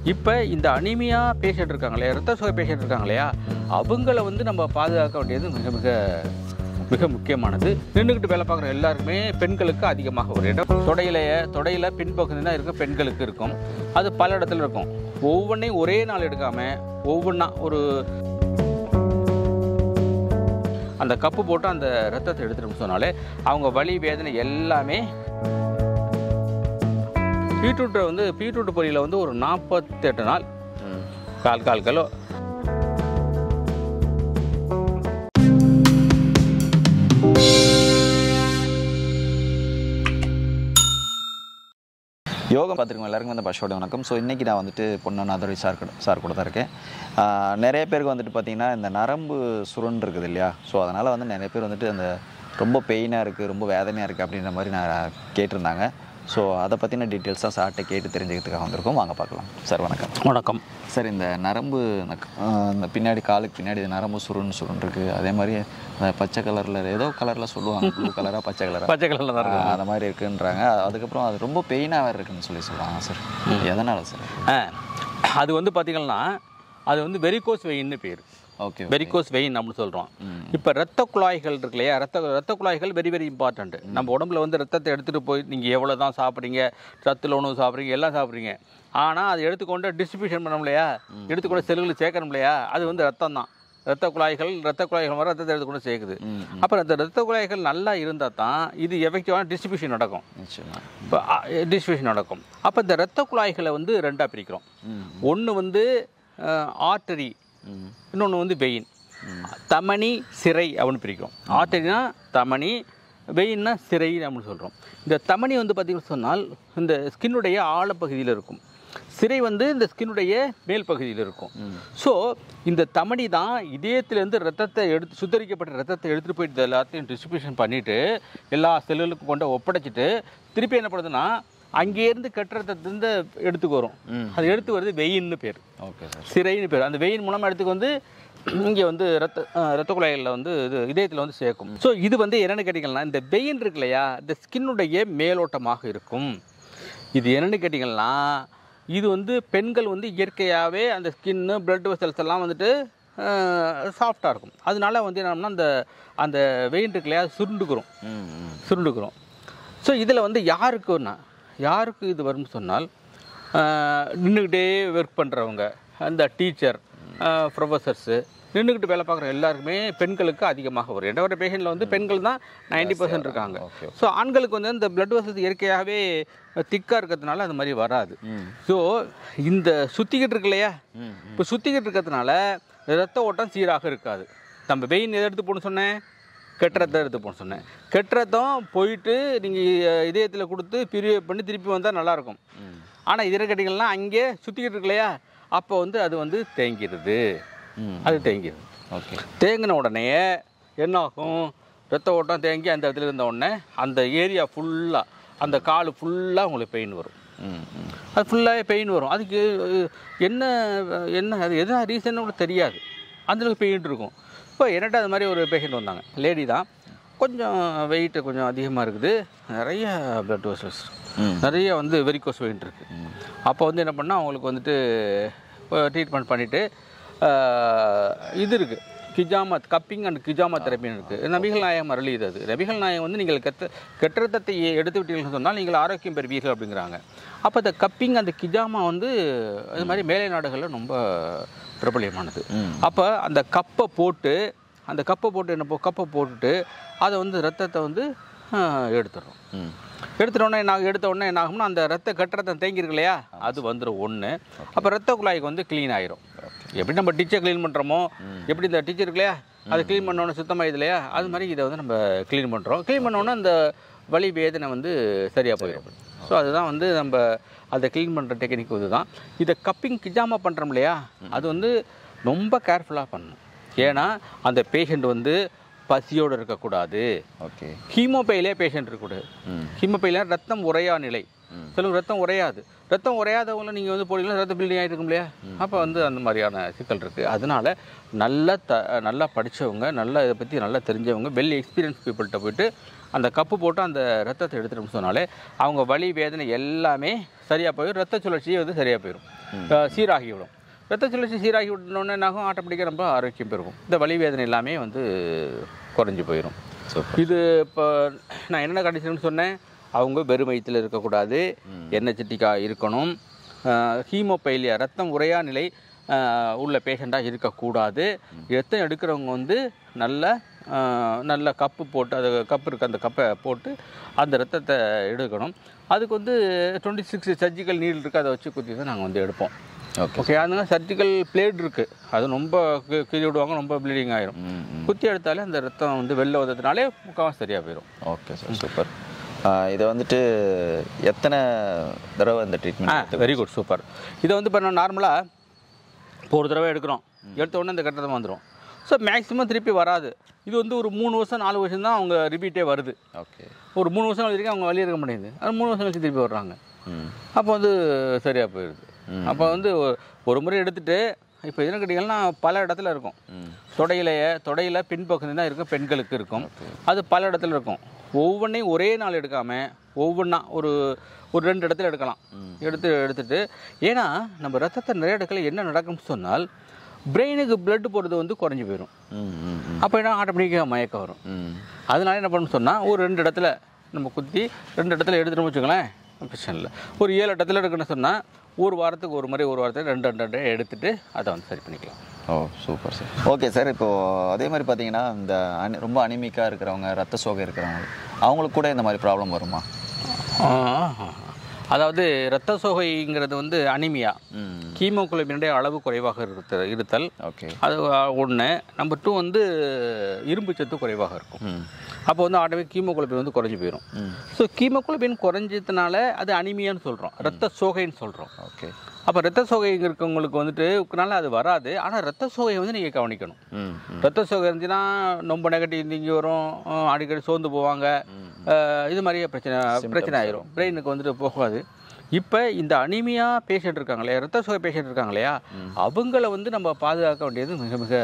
இப்போ இந்த anaemia patient இருக்காங்க இல்லையா ரத்த சோகை பேஷண்ட் இருக்காங்க இல்லையா அவங்கள வந்து நம்ம பாதுகாக்க வேண்டியது மிக மிக மிக முக்கியமானது நின்றுக்கிட்டு வேலை பார்க்குற எல்லாருக்குமே பெண்களுக்கு அதிகமாக ஒரு இடம் தொடையிலைய தொடையில் பின்பகுதி தான் இருக்கும் பெண்களுக்கு இருக்கும் அது பல இடத்துல இருக்கும் ஒவ்வொன்றையும் ஒரே நாள் எடுக்காமல் ஒவ்வொன்றா ஒரு அந்த கப்பு போட்டு அந்த ரத்தத்தை எடுத்துட்டு சொன்னாலே அவங்க வலி வேதனை எல்லாமே பீட்ரூட்டை வந்து பீட்ரூட் பொரியல வந்து ஒரு நாற்பத்தெட்டு நாள் கால் கால் கிலோ யோகம் பார்த்துருக்கோம் எல்லாருக்கும் வந்து பஷோட வணக்கம் ஸோ இன்றைக்கி நான் வந்துட்டு பொன்னநாதரி சார் கூட சார் கூட தான் இருக்கேன் ஆஹ் நிறைய பேருக்கு வந்துட்டு பார்த்திங்கன்னா இந்த நரம்பு சுருண் இருக்குது இல்லையா ஸோ அதனால் வந்து நிறைய பேர் வந்துட்டு அந்த ரொம்ப பெயினாக இருக்குது ரொம்ப வேதனையாக இருக்குது அப்படின்ற மாதிரி நான் கேட்டிருந்தாங்க ஸோ அதை பற்றின டீட்டெயில்ஸாக சார்கிட்ட கேட்டு தெரிஞ்சுக்கிறதுக்காக வந்திருக்கோம் வாங்க பார்க்கலாம் சார் வணக்கம் வணக்கம் சார் இந்த நரம்பு இந்த க- ஆஹ் இந்த பின்னாடி காலுக்கு பின்னாடி இந்த நரம்பு சுருண் சுருண் இருக்குது அதே மாதிரி அந்த பச்சை கலரில் ஏதோ கலரில் சொல்லுவாங்க ப்ளூ கலராக பச்சை கலராக பச்சை கலரில் தான் இருக்கும் ஆஹ் அந்த மாதிரி இருக்குன்றாங்க அதுக்கப்புறம் அது ரொம்ப பெயினாக வேறு இருக்குன்னு சொல்லி சொல்கிறாங்க சார் எதனால் சார் ஆ, அது வந்து பார்த்தீங்கன்னா அது வந்து வெரிகோஸ் வெயின்னு பேர் ஓகே வெரிகோஸ் வெயின் அப்படின்னு சொல்கிறோம் இப்போ ரத்த குழாய்கள் இருக்கு இல்லையா ரத்த ரத்த குழாய்கள் வெரி வெரி இம்பார்ட்டண்ட் நம்ம உடம்புல வந்து ரத்தத்தை எடுத்துகிட்டு போய் நீங்கள் எவ்வளோ தான் சாப்பிட்றீங்க சத்துல உணவு சாப்பிட்றீங்க எல்லாம் சாப்பிட்றீங்க ஆனால் அது எடுத்துக்கொண்டு டிஸ்ட்ரிபியூஷன் பண்ணணும் இல்லையா எடுத்துக்கொண்டு செல்லுகளுக்கு சேர்க்கணும் இல்லையா அது வந்து ரத்தம் தான் ரத்த குழாய்கள் ரத்த குழாய்கள் வர ரத்தத்தை எடுத்துக்கொண்டு சேர்க்குது அப்புறம் அந்த ரத்த குழாய்கள் நல்லா இருந்தால் தான் இது எஃபெக்டிவான டிஸ்ட்ரிபியூஷன் நடக்கும் நிச்சயமா இப்போ டிஸ்ட்ரிபியூஷன் நடக்கும் அப்போ இந்த ரத்த குழாய்களை வந்து ரெண்டாக பிரிக்கிறோம் ம் ஒன்று வந்து ஆர்டரி ம் இன்னொன்று வந்து வெயின் தமனி சிறை அப்படின்னு பிரிக்கிறோம் ஆர்டரினா தமனி வெயின்னா சிறை அப்படின்னு சொல்கிறோம் இந்த தமனி வந்து பார்த்திங்கன்னு சொன்னால் இந்த ஸ்கின்னுடைய ஆழப்பகுதியில் இருக்கும் சிறை வந்து இந்த ஸ்கின்னுடைய மேல் பகுதியில் இருக்கும் ஸோ இந்த தமனி தான் இதயத்திலேருந்து ரத்தத்தை எடுத்து சுத்தரிக்கப்பட்ட ரத்தத்தை எடுத்துகிட்டு போயிட்டு இது எல்லாத்தையும் டிஸ்ட்ரிபியூஷன் பண்ணிவிட்டு எல்லா செல்லுகளுக்கும் கொண்டு ஒப்படைச்சிட்டு திருப்பி என்ன பண்ணுதுன்னா அங்கேருந்து கெட்ட ரத்தத்திலேருந்து எடுத்துக்கு வரும் அது எடுத்து வருது வெயின்னு பேர் ஓகே சார் சிறைன்னு பேர் அந்த வெயின் மூலமாக எடுத்துக்கு வந்து இங்கே வந்து ரத்த அஹ், ரத்த குழாய்களில் வந்து இது இதயத்தில் வந்து சேர்க்கும் ஸோ இது வந்து என்னென்னு கேட்டிங்கன்னா இந்த வெயின் இருக்கு இல்லையா இந்த ஸ்கின்னுடைய மேலோட்டமாக இருக்கும் இது என்னென்னு கேட்டிங்கன்னா இது வந்து பெண்கள் வந்து இயற்கையாகவே அந்த ஸ்கின்னு பிளட் வெசல்ஸ் எல்லாம் வந்துட்டு சாஃப்டாக இருக்கும் அதனால வந்து என்னன்னா அந்த அந்த வெயின் இருக்கு இல்லையா சுருண்டுக்கிறோம் ம் ம் சுருண்டுக்கிறோம் ஸோ இதில் வந்து யாருக்குன்னா யாருக்கு இது வரும்னு சொன்னால் நின்றுக்கிட்டே ஒர்க் பண்ணுறவங்க அந்த டீச்சர் ப்ரொஃபஸர்ஸு நின்றுக்கிட்டு வேலை பார்க்குற எல்லாருக்குமே பெண்களுக்கு அதிகமாக வரும் ரெண்டாவது பேஷண்ட்டில் வந்து பெண்கள் தான் நைன்டி பர்சன்ட் இருக்காங்க ஓகே ஸோ ஆண்களுக்கு வந்து இந்த பிளட் வசதி இயற்கையாகவே திக்காக இருக்கிறதுனால அது மாதிரி வராது ம் ஸோ இந்த சுற்றிக்கிட்டு இருக்கு இல்லையா ம் இப்போ சுற்றிக்கிட்டு இருக்கிறதுனால ரத்த ஓட்டம் சீராக இருக்காது நம்ம வெயின் எதை எடுத்து போகணும் சொன்னேன் கெட்ட ரத்தம் எடுத்து போகணும் சொன்னேன் கெட்ட ரத்தம் போயிட்டு நீங்கள் இதயத்தில் கொடுத்து பிரிவு பண்ணி திருப்பி வந்தால் நல்லாயிருக்கும் ம் ஆனால் இதில் கேட்டிங்கன்னா அங்கே சுற்றிக்கிட்டு இருக்கு இல்லையா அப்போ வந்து அது வந்து தேங்கிடுது ம் அது தேங்கிடுது ஓகே தேங்கின உடனே என்ன ஆகும் ரத்த ஓட்டம் தேங்கி அந்த இடத்துல இருந்த உடனே அந்த ஏரியா ஃபுல்லாக அந்த கால் ஃபுல்லாக உங்களுக்கு பெயின் வரும் ம் ம் அது ஃபுல்லாகவே பெயின் வரும் அதுக்கு அஹ், என்ன என்ன அது எதுனா ரீசன் கூட தெரியாது அந்தளவுக்கு பெயின் இருக்கும் இப்போ என்னட்ட அது மாதிரி ஒரு பேஷண்ட் வந்தாங்க லேடி தான் கொஞ்சம் வெயிட் கொஞ்சம் அதிகமாக இருக்குது நிறைய பிளட் வெசல்ஸ் ம். நிறைய வந்து வெரிகோஸ் வெயிட் இருக்குது அப்போ வந்து என்ன பண்ணால் அவங்களுக்கு வந்துட்டு ட்ரீட்மெண்ட் பண்ணிவிட்டு இது இருக்குது கிஜாமத் கப்பிங் அண்ட் கிஜாமா தெரப்பின்னு இருக்குது நபிகள் நாயகம் அருளியது அது நபிகள் நாயகம் வந்து நீங்கள் கெட்ட கெட்ட ரத்தத்தை எடுத்து விட்டீங்கன்னு சொன்னால் நீங்கள் ஆரோக்கியம் பெறுவீர்கள் அப்படிங்கிறாங்க அப்போ இந்த கப்பிங் அந்த கிஜாமா வந்து அது மாதிரி மேலை நாடுகளில் ரொம்ப பிரபலியமானது ம் அப்போ அந்த கப்பை போட்டு அந்த கப்பை போட்டு என்ன போ- கப்பை போட்டுட்டு அதை வந்து ரத்தத்தை வந்து ஆஹ், எடுத்துடுறோம் ம் எடுத்துட்ட உடனே என்ன எடுத்த உடனே என்ன ஆகும்னா அந்த ரத்த கட்ட ரத்தம் தேங்கியிருக்கு இல்லையா அது வந்துடும் ஒன்று அப்போ ரத்த குழாய்க்கு வந்து க்ளீன் ஆயிரும் எப்படி நம்ம டீச்சர் க்ளீன் பண்ணுறோமோ எப்படி இந்த டீச்சர் இருக்கு இல்லையா அது க்ளீன் பண்ணோன்னு சுத்தமாயிது இல்லையா அது மாதிரி இதை வந்து நம்ம க்ளீன் பண்ணுறோம் க்ளீன் பண்ணோன்னே அந்த வலி வேதனை வந்து சரியாக போயிடும் ஸோ அதுதான் வந்து நம்ம அதை க்ளீன் பண்ணுற டெக்னிக் இதுதான் இதை கப்பிங் கிஜாமா பண்ணுறோம் இல்லையா அது வந்து ரொம்ப கேர்ஃபுல்லாக பண்ணணும் ஏன்னா அந்த பேஷண்ட் வந்து பசியோடு இருக்கக்கூடாது ஓகே ஹீமோபைலே பேஷண்ட் இருக்கக்கூடாது ம் ஹீமோபைல ரத்தம் உறையா நிலை ம். சிலருக்கு ரத்தம் உறையாது ரத்தம் உறையாதவங்கள நீங்கள் வந்து போனீங்கன்னா ரத்த பில்டிங் ஆகிட்டு இருக்கும் இல்லையா அப்போ வந்து அந்த மாதிரியான சிக்கல் இருக்குது அதனால நல்ல த நல்லா படித்தவங்க நல்லா இதை பற்றி நல்லா தெரிஞ்சவங்க வெல் எக்ஸ்பீரியன்ஸ் பீப்புள்கிட்ட போயிட்டு அந்த கப்பு போட்டு அந்த ரத்தத்தை எடுத்துட்டோம்னு சொன்னாலே அவங்க வலி வேதனை எல்லாமே சரியாக போயிடும் ரத்த சுழற்சியே வந்து சரியாக போயிடும் அஹ் சீராகிவிடும் ரத்த சுழற்சி சீராகி விட்டோன்னே என்னாகும் ஆட்டோமேட்டிக்காக ரொம்ப ஆரோக்கியம் பெருகும் இந்த வலி வேதனை எல்லாமே வந்து குறைஞ்சி போயிடும் சூப்பர் இது இப்போ நான் என்னென்ன கண்டிஷன் சொன்னேன் அவங்க வெறும் வயிற்றில் இருக்கக்கூடாது எண்ணெய் சிட்டிக்கா இருக்கணும் ஹீமோபைலியா ரத்தம் உரையா நிலை ஆஹ், உள்ள பேஷண்ட்டாக இருக்கக்கூடாது ரத்தம் எடுக்கிறவங்க வந்து நல்ல ஆஹ், நல்ல கப்பு போட்டு அது கப்பு இருக்கு அந்த கப்பை போட்டு அந்த ரத்தத்தை எடுக்கணும் அதுக்கு வந்து டுவெண்ட்டி சிக்ஸ் சர்ஜிக்கல் நீல் இருக்குது அதை வச்சு குத்தி தான் நாங்கள் வந்து எடுப்போம் ஓகே ஓகே அதனால சர்ஜிக்கல் பிளேட் இருக்குது அது ரொம்ப கி- கிழி விடுவாங்க ரொம்ப ப்ளீடிங் ஆயிரும் ம் ம் குத்தி எடுத்தாலே அந்த ரத்தம் வந்து வெளில வந்ததுனாலே முக்கால்வாசி சரியாக போயிடும் ஓகே சார் சூப்பர் இதை வந்துட்டு எத்தனை தடவை இந்த ஆ ட்ரீட்மெண்ட் வெரி குட் சூப்பர் இதை வந்து இப்போ நான் நார்மலாக இப்போ ஒரு தடவை எடுக்கிறோம் எடுத்த உடனே இந்த கட்டணம் வந்துடும் ஸோ மேக்ஸிமம் திருப்பி வராது இது வந்து ஒரு மூணு வருஷம் நாலு வருஷம் தான் அவங்க ரிப்பீட்டே வருது ஓகே ஒரு மூணு வருஷம் வரைக்கும் அவங்க வழி இருக்க முடியுது அது மூணு வருஷம் கழிச்சு திருப்பி வர்றாங்க ம் அப்போ வந்து சரியாக போயிடுது அப்போ வந்து ஒ- ஒரு முறை எடுத்துட்டு இப்போ என்ன கேட்டிங்கன்னா பல இடத்துல இருக்கும் ம் தொடையிலேயே தொடையில் பின்பகுதி தான் இருக்கும் பெண்களுக்கு இருக்கும் அது பல இடத்துல இருக்கும் ஒவ்வொன்றையும் ஒரே நாள் எடுக்காமல் ஒவ்வொன்றா ஒரு ஒரு ரெண்டு இடத்துல எடுக்கலாம் எடுத்து எடுத்துட்டு ஏன்னா நம்ம ரத்தத்தை நிறைய இடத்துல என்ன நடக்கும்னு சொன்னால் பிரெயினுக்கு blood போகிறது வந்து குறைஞ்சி போயிடும் ம் ம் ம் அப்போ என்ன ஆட்டோமேட்டிக்காக மயக்கம் வரும் ம் அதனால என்ன பண்ணணும்னு சொன்னால் ஒரு ரெண்டு இடத்துல நம்ம குத்தி ரெண்டு இடத்துல எடுத்துட்டோம்னு வச்சுங்களேன் பிரச்சனை இல்லை ஒரு ஏழு இடத்துல எடுக்கணும்னு சொன்னால் ஒரு வாரத்துக்கு ஒரு முறை ஒரு வாரத்துக்கு ரெண்டு ரெண்டு ரெண்டு எடுத்துட்டு அதை வந்து சரி பண்ணிக்கலாம் ஓ சூப்பர் சார் ஓகே சார் இப்போது அதே மாதிரி பார்த்தீங்கன்னா இந்த அனி ரொம்ப அனிமிக்காக இருக்கிறவங்க ரத்த சோகை இருக்கிறவங்க அவங்களுக்கு கூட இந்த மாதிரி ப்ராப்ளம் வருமா ஆஹ். அதாவது இரத்த சோகைங்கிறது வந்து அனிமியா ம் கீமோகுளோபினுடைய அளவு குறைவாக இருத்த இருத்தல் ஓகே அது ஒன்று நம்பர் டூ வந்து இரும்பு சத்து குறைவாக இருக்கும் ம் அப்போ வந்து ஆட்டோமே கீமோகுளோபின் வந்து குறைஞ்சி போயிடும் ம் ஸோ கீமோகுளோபின் குறைஞ்சதுனால அது அனிமியான்னு சொல்கிறோம் ரத்த சோகைன்னு சொல்கிறோம் ஓகே அப்போ ரத்த சோகை இருக்கவங்களுக்கு வந்துட்டு இருக்கனால அது வராது ஆனால் ரத்த சோகையை வந்து நீங்கள் கவனிக்கணும் ம் ம் ரத்த சோகை இருந்துச்சுன்னா ரொம்ப நெகட்டிவ் திங்கி வரும் அஹ் அடிக்கடி சோர்ந்து போவாங்க அஹ் இது மாதிரியே பிரச்சனை பிரச்சனை ஆயிரும் பிரெயினுக்கு வந்துட்டு போகாது இப்போ இந்த அனிமியா பேஷண்ட் இருக்காங்களே ரத்த சோகை பேஷண்ட் இருக்காங்க இல்லையா அவங்கள வந்து நம்ம பாதுகாக்க வேண்டியது மிக மிக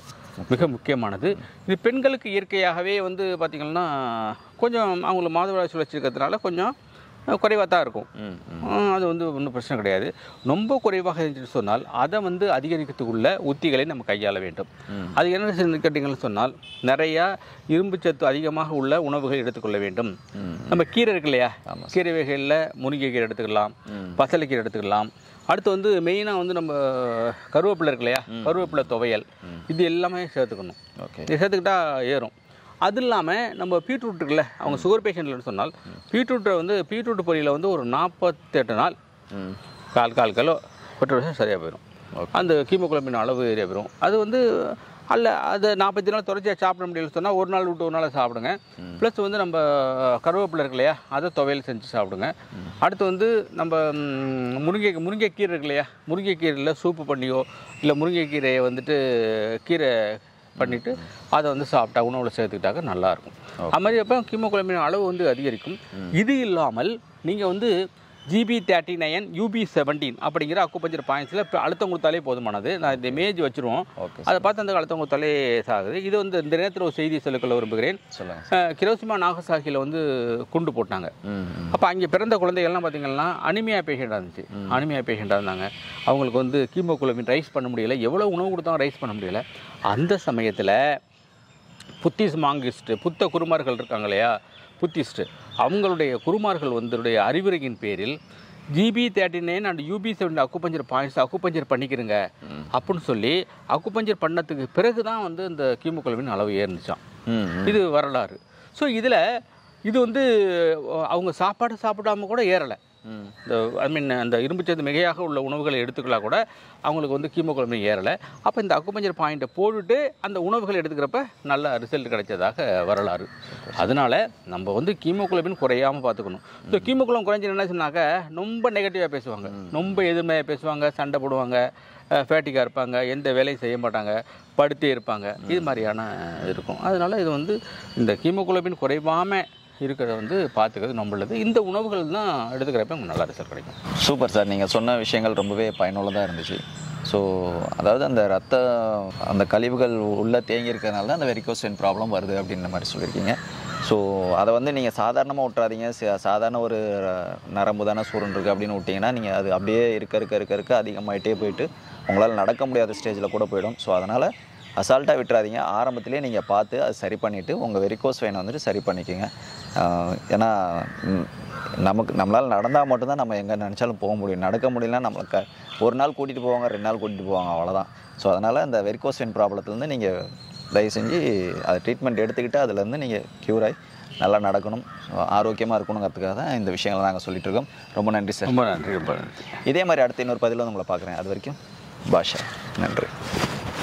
மிக முக்கியமானது இது பெண்களுக்கு இயற்கையாகவே வந்து பார்த்திங்கன்னா கொஞ்சம் அவங்களுக்கு மாதவிடாய் சுழற்சி இருக்கிறதுனால கொஞ்சம் குறைவாக தான் இருக்கும் ம் ம் ஆஹ் அது வந்து ஒன்றும் பிரச்சனை கிடையாது ரொம்ப குறைவாக இருந்துச்சு சொன்னால் அதை வந்து அதிகரிக்கிறதுக்குள்ள உத்திகளை நம்ம கையாள வேண்டும் ம். அது என்ன செய்யணும் கேட்டிங்கன்னு சொன்னால் நிறையா இரும்பு சத்து அதிகமாக உள்ள உணவுகள் எடுத்துக்கொள்ள வேண்டும் ம் நம்ம கீரை இருக்கு இல்லையா கீரை வகைகளில் முருங்கைக்கீரை எடுத்துக்கலாம் ம். பசலைக்கீரை எடுத்துக்கலாம் அடுத்து வந்து மெயினாக வந்து நம்ம கருவேப்பிலை இருக்கு இல்லையா கருவேப்பிலை துவையல் இது எல்லாமே சேர்த்துக்கணும் ஓகே இது சேர்த்துக்கிட்டா ஏறும் அது இல்லாமல் நம்ம பீட்ரூட் இருக்குல்ல அவங்க சுகர் பேஷண்ட்லன்னு சொன்னால் பீட்ரூட்டை வந்து பீட்ரூட் பொரியலை வந்து ஒரு நாற்பத்தெட்டு நாள் ம் கால் கால் கிலோ பத்து வருஷம் சரியாக போயிடும் அந்த கீமோகுளோபின் அளவு ஏறிய போயிடும் அது வந்து அல்ல அது நாற்பத்தி நாள் தொடர்ச்சியாக சாப்பிட முடியல சொன்னால் ஒரு நாள் விட்டு ஒரு நாள் சாப்பிடுங்க ப்ளஸ் வந்து நம்ம கருவேப்பிலை இருக்கு இல்லையா அதை துவையல் செஞ்சு சாப்பிடுங்க அடுத்து வந்து நம்ம ம், முருங்கை முருங்கைக்கீரை இருக்கு இல்லையா முருங்கைக்கீரையில் சூப்பு பண்ணியோ இல்லை முருங்கைக்கீரையை வந்துட்டு கீரை பண்ணிவிட்டு அதை வந்து சாப்பிட்டா உணவில் சேர்த்துக்கிட்டாக்க நல்லாயிருக்கும் அது மாதிரி அப்போ கீமோகுளோபின் அளவு வந்து அதிகரிக்கும் இது இல்லாமல் நீங்கள் வந்து GB thirty nine UB seventeen அப்படிங்கிற அக்குப்பஞ்சர் பாயிண்ட்ஸில் இப்போ அழுத்தம் கொடுத்தாலே போதுமானது நான் இந்த இமேஜ் வச்சுருவோம் ஓகே அதை பார்த்து அந்த அழுத்தம் கொடுத்தாலே சாகுது இது வந்து இந்த நேரத்தில் ஒரு செய்தி சொல்லிக்கொள்ள விரும்புகிறேன் சொல்லுங்கள் அஹ், கிரோசிமா நாகசாகியில் வந்து குண்டு போட்டாங்க ம் ம் அப்போ அங்கே பிறந்த குழந்தைகள்லாம் பார்த்தீங்கன்னா அனிமியா பேஷண்ட்டாக இருந்துச்சு அனிமியா பேஷண்ட்டாக இருந்தாங்க அவங்களுக்கு வந்து கீமோகுளோபின் ரைஸ் பண்ண முடியல எவ்வளோ உணவு கொடுத்தாலும் ரைஸ் பண்ண முடியல அந்த சமயத்தில் புத்திஸ் மாங்கிஸ்ட்டு புத்த குருமார்கள் இருக்காங்க இல்லையா புத்திஸ்ட்டு அவங்களுடைய குருமார்கள் வந்துடைய அறிவுரையின் பேரில் GB thirty nine and UB seven acupuncture points acupuncture பண்ணிக்கிறங்க அப்படின்னு சொல்லி அக்குப்பஞ்சர் பண்ணதுக்கு பிறகு தான் வந்து இந்த கீமோகுளோபின் அளவு ஏறிச்சான் ம் ம் இது வரலாறு ஸோ இதில் இது வந்து அவங்க சாப்பாடு சாப்பிடாம கூட ஏறலை ம் இந்த ஐ மீன் அந்த இரும்புச்சத்து மிகையாக உள்ள உணவுகளை எடுத்துக்கலாம் கூட அவங்களுக்கு வந்து கீமோகுளோபின் ஏறலை அப்போ இந்த அக்குபஞ்சர் பாயிண்ட்டை போட்டுட்டு அந்த உணவுகள் எடுத்துக்கிறப்ப நல்ல ரிசல்ட் கிடைச்சதாக வரலாறு அதனால நம்ம வந்து கீமோகுளோபின் குறையாமல் பார்த்துக்கணும் ஸோ கீமோகுளம் குறைஞ்சி என்ன சொன்னாக்க ரொம்ப நெகட்டிவாக பேசுவாங்க ரொம்ப எதிர்மையாக பேசுவாங்க சண்டை போடுவாங்க ஃபேட்டிக்காக இருப்பாங்க எந்த வேலையும் செய்ய மாட்டாங்க படுத்தே இருப்பாங்க இது மாதிரியான இருக்கும் அதனால இது வந்து இந்த கீமோகுளோபின் குறைவாமல் இருக்கிறத வந்து பார்த்துக்கிறது நம்மளது இந்த உணவுகள் தான் எடுத்துக்கிறப்ப உங்களுக்கு நல்லா ரிசல்ட் கிடைக்கும் சூப்பர் சார் நீங்கள் சொன்ன விஷயங்கள் ரொம்பவே பயனுள்ளதாக இருந்துச்சு ஸோ அதாவது அந்த ரத்த அந்த கழிவுகள் உள்ளே தேங்கி இருக்கிறதுனால தான் அந்த வெரிகோஸ் வெயின் ப்ராப்ளம் வருது அப்படின்ற மாதிரி சொல்லியிருக்கீங்க ஸோ அதை வந்து நீங்கள் சாதாரணமாக விட்றாதீங்க சா- சாதாரண ஒரு அஹ், நரம்பு தானே சூரன் இருக்குது அப்படின்னு விட்டிங்கன்னா நீங்கள் அது அப்படியே இருக்க இருக்க இருக்க இருக்க அதிகமாகிட்டே போயிட்டு உங்களால் நடக்க முடியாத ஸ்டேஜில் கூட போயிடும் ஸோ அதனால் அசால்ட்டாக விட்டுறாதீங்க ஆரம்பத்திலே நீங்கள் பார்த்து அது சரி பண்ணிவிட்டு உங்கள் வெரிகோஸ் வெயினை வந்துட்டு சரி பண்ணிக்கோங்க ஆஹ் ஏன்னா ம், நமக்கு நம்மளால் நடந்தால் மட்டும்தான் நம்ம எங்கே நினச்சாலும் போக முடியும் நடக்க முடியலனா நம்மளுக்கு ஒரு நாள் கூட்டிகிட்டு போவாங்க ரெண்டு நாள் கூட்டிகிட்டு போவாங்க அவ்வளோதான் ஸோ அதனால் இந்த வெரிகோஸ் வெயின் ப்ராப்ளத்துலேருந்து நீங்கள் தயவு செஞ்சு அதை ட்ரீட்மெண்ட் எடுத்துக்கிட்டு அதுலேருந்து நீங்கள் க்யூர் ஆகி நல்லா நடக்கணும் ஆரோக்கியமாக இருக்கணுங்கிறதுக்காக தான் இந்த விஷயங்களை நாங்கள் சொல்லிட்டு இருக்கோம் ரொம்ப நன்றி சார் ரொம்ப நன்றி ரொம்ப நன்றி இதே மாதிரி அடுத்த இன்னொரு பதிவில் வந்து உங்களை பார்க்குறேன் அது வரைக்கும் பாஷா நன்றி